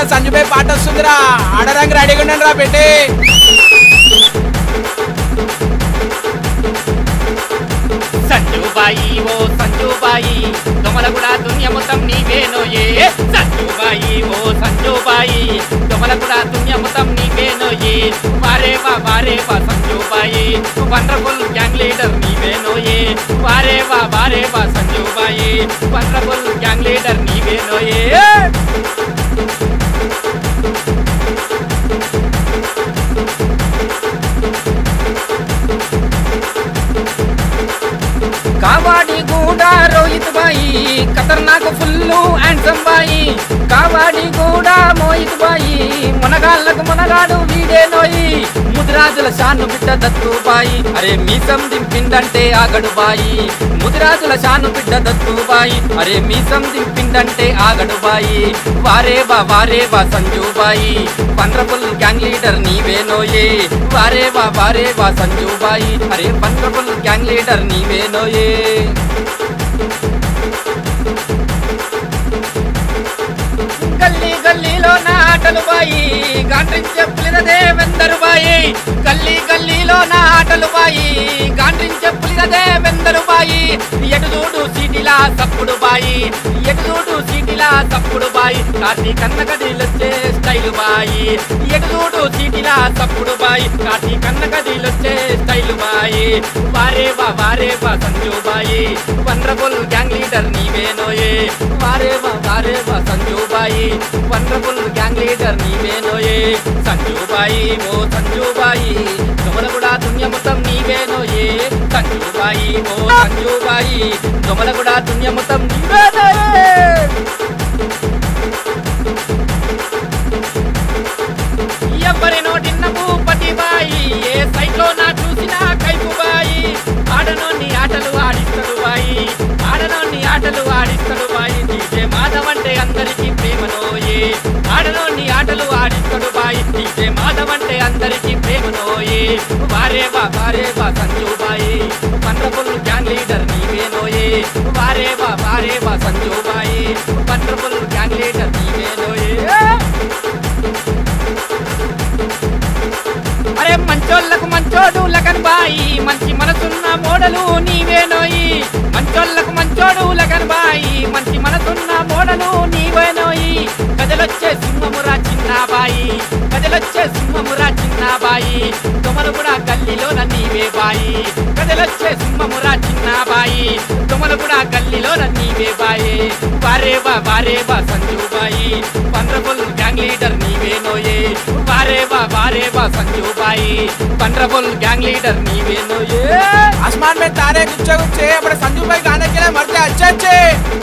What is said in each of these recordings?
కూడా సంజుబాయ్ పాట వస్తుందిరా ఆడడానికి రెడీగా ఉండండి రా పెట్టి సంజుబాయి ఓ సంజుబాయి దొమలగూడ దునియ మొత్తం నీవేనోయే సంజుబాయి ఓ సంజుబాయి దొమలగూడ దునియ మొత్తం నీవేనోయే వారే వా వారే వా సంజుబాయి వండర్ఫుల్ గ్యాంగ్ లీడర్ నీవేనోయే వారే వా వారే వా సంజుబాయి వండర్ఫుల్ గ్యాంగ్ లీడర్ నీవేనోయే కావాడి కూడా రోహిత్ బాయి ఖతర్నాక్ ఫుల్లు హ్యాండ్సమ్ బాయి కావాడి కూడా మోహిత్ బాయి మునగాళ్ళకు మునగాడు వీడే నోయి ముదిరాజుల షాను బిడ్డ దత్తు బాయి అరే మీసం దింపిందంటే ఆగడు బాయి ముదిరాజుల షాను బిడ్డ దత్తు బాయి అరే మీసం దింపిందంటే ఆగడు బాయి వారే వా వారే వా Sanju bhai wonderful gang leader నీవే నోయే వారే వా వారే వా సంజు బాయి అరే వండర్ఫుల్ గ్యాంగ్ లీడర్ నీవే నోయే గల్లీ గల్లీలో నా ఆటలు బాయి గాండ్రించే పులినదే వెందరు బాయి గల్లీ గల్లీలో నా ఆటలు బాయి గాండ్రించే పులినదే వెందరు బాయి ఎటు చూడు సీటిలా సప్పుడు బాయి ఎటు చూడు సీటిలా సప్పుడు బాయి కాటి కన్న గదిలొచ్చే స్టైల్ బాయి ఎటు చూడు సీటిలా సప్పుడు బాయి కాటి కన్న గదిలొచ్చే స్టైల్ బాయి వారే వా వారే వా Sanju bhai wonderful gang leader నీవేనోయే వారే వా వారే వా Sanju bhai wonderful gang leader నీవేనోయే సంజు బాయి ఓ సంజు బాయి దొమలగూడ దునియ మొత్తం నీవేనోయే సంజు బాయి ఓ సంజు బాయి దొమలగూడ దునియ మొత్తం నీవేనోయే ఎవరి నోటిన్న భూపతి బాయి ఏ సైట్లో నా చూసినా కైపు బాయి ఆడనోని ఆటలు ఆడిస్తాడు బాయి ఆడనోని ఆటలు ఆడిస్తాడు బాయి డీజే మాధవ్ అంటే అందరికీ ప్రేమనోయే ఆడనోని ఆటలు ఆడిస్తాడు బాయి డీజే మాధవ్ అంటే అందరికీ ప్రేమనోయే వారే వా వారే వా Sanju bhai wonderful gang leader నీవేనోయే వారే వా వారే వా Sanju bhai wonderful gang leader నీవేనోయే అరే మంచోళ్ళకు మంచోడు లగన్ బాయి మంచి మనసున్న మోడలు నీవేనోయి మంచోళ్ళకు మంచోడు లగన్ బాయి మంచి మనసున్న మోడలు నీవేనోయి కదలొచ్చే సింహమురా చిన్న బాయి కదలొచ్చే సింహమురా చిన్న బాయి దొమలు కూడా గల్లీలోన నీవే బాయి కదలొచ్చే సింహమురా చిన్న బాయి దొమలు కూడా గల్లీలోన నీవే బాయి వారే వా వారే వా Sanju bhai wonderful gang leader నీవేనోయే వారే వా వారే వా Sanju bhai wonderful gang leader నీవేనోయే आसमान में तारे गुच्छे गुच्छे अपने संजू भाई गाने के लिए मरते अच्छे अच्छे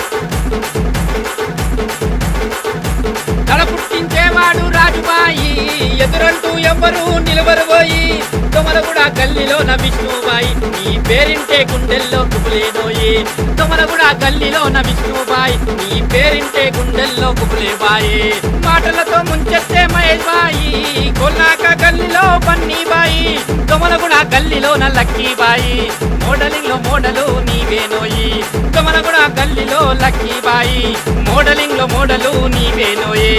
తల పుట్టించేవాడు రాజుబాయి ఎదురంటూ ఎవ్వరు నిలవరు పోయి తొమలగూడ గల్లీలోన విష్ణుబాయి నీ పేరింటే గుండెల్లో కుబులేనోయి తొమలగూడ గల్లీలోన విష్ణుబాయి నీ పేరింటే గుండెల్లో కుబులేబాయి మాటలతో ముంచెత్తే మహేష్ బాయి కొల్లాక గల్లీలో బన్నీ బాయి తొమలగూడ గల్లీలోన లక్కీ బాయి మోడలింగ్ లో మోడలు నీవేనోయి తొమలగూడ గల్లీలో లక్కీ బాయి మోడలింగ్ లో మోడలు నీవేనోయే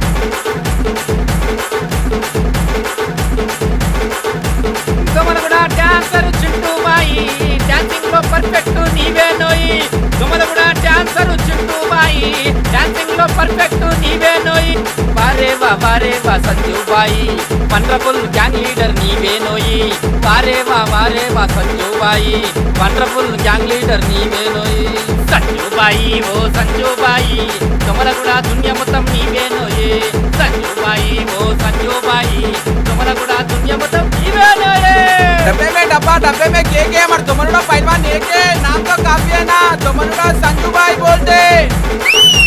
దొమలగూడ డాన్సర్ చింటూ బాయి డాన్సింగ్ లో పర్ఫెక్ట్ నీవేనోయి దొమలగూడ డాన్సర్ చింటూ బాయి డాన్సింగ్ లో పర్ఫెక్ట్ నీవేనోయి వారే వా వారే వా Sanju bhai wonderful gang leader నీవేనోయి వారే వా వారే వా Sanju bhai wonderful gang leader నీవేనోయి సంజు బాయి ఓ సంజు బాయి దొమలగూడ దునియ మొత్తం నీవేనోయే సంజు బాయి ఓ సంజు బాయి దొమలగూడ దునియ మొత్తం నీవేనోయే डब्बे में डब्बा डब्बे में के के हमारे दोमनुड़ा पहलवान एक है नाम तो काफी है ना दोमनुड़ा संजू भाई बोलते